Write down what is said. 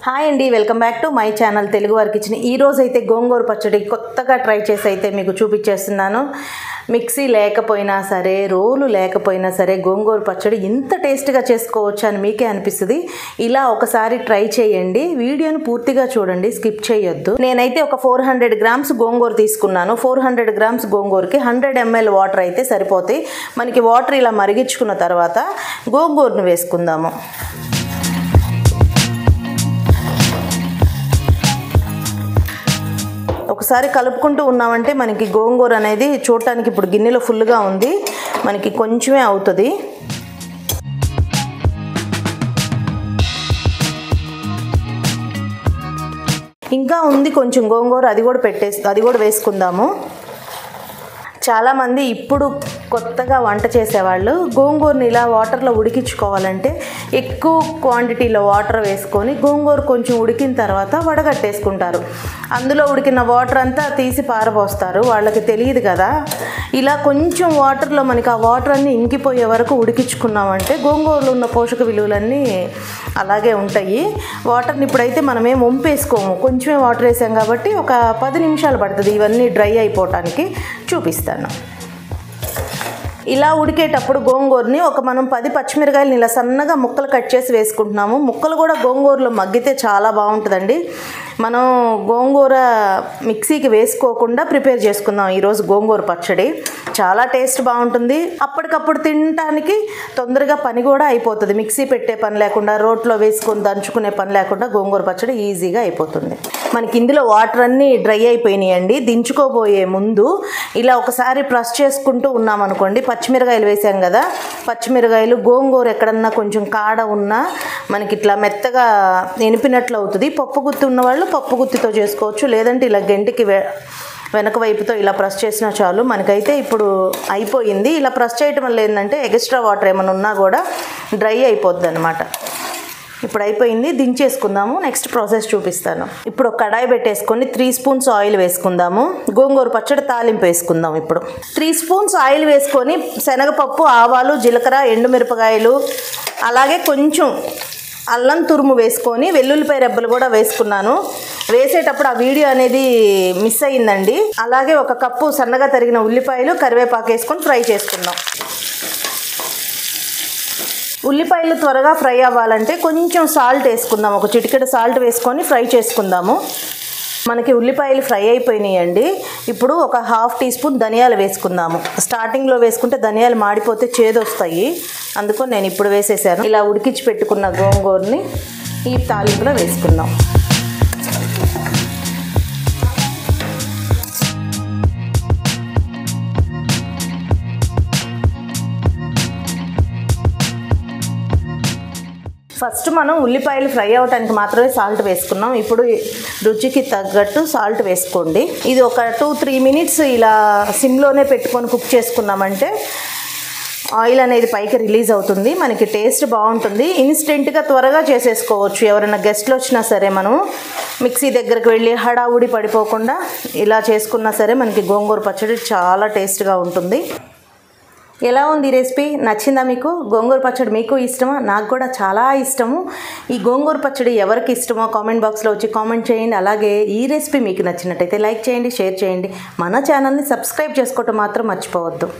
hi అండి welcome back to my channel Telugu వారికి ఇచ్చిన ఈ రోజు అయితే గోంగూర పచ్చడి కొత్తగా ట్రై చేసి అయితే మీకు చూపించేస్తున్నాను మిక్సీ లేకపోయినా సరే రోలు లేకపోయినా సరే గోంగూర పచ్చడి ఇంత టేస్ట్గా చేసుకోవచ్చు అని మీకే అనిపిస్తుంది ఇలా ఒకసారి ట్రై చేయండి వీడియోని పూర్తిగా చూడండి స్కిప్ చేయొద్దు నేనైతే ఒక ఫోర్ హండ్రెడ్ గ్రామ్స్ గోంగూర తీసుకున్నాను ఫోర్ హండ్రెడ్ గ్రామ్స్ గోంగూరకి హండ్రెడ్ ఎంఎల్ వాటర్ అయితే సరిపోతాయి మనకి వాటర్ ఇలా మరిగించుకున్న తర్వాత గోంగూరను వేసుకుందాము ఒకసారి కలుపుకుంటూ ఉన్నామంటే మనకి గోంగూర అనేది చూడటానికి ఇప్పుడు గిన్నెలో ఫుల్గా ఉంది మనకి కొంచెమే అవుతుంది ఇంకా ఉంది కొంచెం గోంగూర అది కూడా పెట్టేసి అది కూడా వేసుకుందాము చాలామంది ఇప్పుడు కొత్తగా వంట చేసేవాళ్ళు గోంగూరని ఇలా వాటర్లో ఉడికించుకోవాలంటే ఎక్కువ క్వాంటిటీలో వాటర్ వేసుకొని గోంగూర కొంచెం ఉడికిన తర్వాత వడగట్టేసుకుంటారు అందులో ఉడికిన వాటర్ అంతా తీసి పారబోస్తారు వాళ్ళకి తెలియదు కదా ఇలా కొంచెం వాటర్లో మనకి ఆ వాటర్ అన్నీ ఇంకిపోయే వరకు ఉడికించుకున్నామంటే గోంగూరలో ఉన్న పోషక విలువలన్నీ అలాగే ఉంటాయి వాటర్ని ఇప్పుడైతే మనం ఏం వంపేసుకోము కొంచెమే వాటర్ వేసాం కాబట్టి ఒక పది నిమిషాలు పడుతుంది ఇవన్నీ డ్రై అయిపోవటానికి చూపిస్తాను ఇలా ఉడికేటప్పుడు గోంగూరని ఒక మనం పది పచ్చిమిరకాయలు ఇలా సన్నగా ముక్కలు కట్ చేసి వేసుకుంటున్నాము ముక్కలు కూడా గోంగూరలో మగ్గితే చాలా బాగుంటుందండి మనం గోంగూర మిక్సీకి వేసుకోకుండా ప్రిపేర్ చేసుకుందాం ఈరోజు గోంగూర పచ్చడి చాలా టేస్ట్ బాగుంటుంది అప్పటికప్పుడు తినటానికి తొందరగా పని కూడా అయిపోతుంది మిక్సీ పెట్టే పని లేకుండా రోట్లో వేసుకొని దంచుకునే పని లేకుండా గోంగూర పచ్చడి ఈజీగా అయిపోతుంది మనకి ఇందులో వాటర్ అన్నీ డ్రై అయిపోయినాయండి దించుకోబోయే ముందు ఇలా ఒకసారి ప్రెస్ చేసుకుంటూ ఉన్నామనుకోండి పచ్చిమిరకాయలు వేసాం కదా పచ్చిమిరకాయలు గోంగూర ఎక్కడన్నా కొంచెం కాడ ఉన్నా మనకి ఇట్లా మెత్తగా ఎనిపినట్లు అవుతుంది పప్పు గుత్తి ఉన్నవాళ్ళు పప్పు గుత్తితో చేసుకోవచ్చు లేదంటే ఇలా గెంటికి వే వెనక వైపుతో ఇలా ప్రెస్ చేసినా చాలు మనకైతే ఇప్పుడు అయిపోయింది ఇలా ప్రెస్ చేయటం వల్ల ఏంటంటే ఎక్స్ట్రా వాటర్ ఏమైనా ఉన్నా కూడా డ్రై అయిపోద్ది అనమాట ఇప్పుడు అయిపోయింది దించేసుకుందాము నెక్స్ట్ ప్రాసెస్ చూపిస్తాను ఇప్పుడు ఒక కడాయి పెట్టేసుకొని త్రీ స్పూన్స్ ఆయిల్ వేసుకుందాము గోంగూర పచ్చడి తాలింపు వేసుకుందాం ఇప్పుడు త్రీ స్పూన్స్ ఆయిల్ వేసుకొని శనగపప్పు ఆవాలు జీలకర్ర ఎండుమిరపకాయలు అలాగే కొంచెం అల్లం తురుము వేసుకొని వెల్లుల్లిపాయ రెబ్బలు కూడా వేసుకున్నాను వేసేటప్పుడు ఆ వీడియో అనేది మిస్ అయ్యిందండి అలాగే ఒక కప్పు సన్నగా తరిగిన ఉల్లిపాయలు కరివేపాకు వేసుకొని ఫ్రై చేసుకుందాం ఉల్లిపాయలు త్వరగా ఫ్రై అవ్వాలంటే కొంచెం సాల్ట్ వేసుకుందాం ఒక చిటికెడ సాల్ట్ వేసుకొని ఫ్రై చేసుకుందాము మనకి ఉల్లిపాయలు ఫ్రై అయిపోయినాయండి ఇప్పుడు ఒక హాఫ్ టీ స్పూన్ ధనియాలు వేసుకుందాము స్టార్టింగ్లో వేసుకుంటే ధనియాలు మాడిపోతే చేదు వస్తాయి అందుకని నేను ఇప్పుడు వేసేసాను ఇలా ఉడికించి పెట్టుకున్న గోంగూరని ఈ తాలింపులో వేసుకుందాం ఫస్ట్ మనం ఉల్లిపాయలు ఫ్రై అవ్వడానికి మాత్రమే సాల్ట్ వేసుకున్నాం ఇప్పుడు రుచికి తగ్గట్టు సాల్ట్ వేసుకోండి ఇది ఒక టూ త్రీ మినిట్స్ ఇలా సిమ్లోనే పెట్టుకొని కుక్ చేసుకున్నామంటే ఆయిల్ అనేది పైకి రిలీజ్ అవుతుంది మనకి టేస్ట్ బాగుంటుంది ఇన్స్టెంట్గా త్వరగా చేసేసుకోవచ్చు ఎవరైనా గెస్ట్లు వచ్చినా సరే మనం మిక్సీ దగ్గరకు వెళ్ళి హడావుడి పడిపోకుండా ఇలా చేసుకున్నా సరే మనకి గోంగూర పచ్చడి చాలా టేస్ట్గా ఉంటుంది ఎలా ఉంది ఈ రెసిపీ నచ్చిందా మీకు గోంగూర పచ్చడి మీకు ఇష్టమా నాకు కూడా చాలా ఇష్టము ఈ గోంగూర పచ్చడి ఎవరికి ఇష్టమో కామెంట్ బాక్స్లో వచ్చి కామెంట్ చేయండి అలాగే ఈ రెసిపీ మీకు నచ్చినట్టయితే లైక్ చేయండి షేర్ చేయండి మన ఛానల్ని సబ్స్క్రైబ్ చేసుకోవటం మాత్రం మర్చిపోవద్దు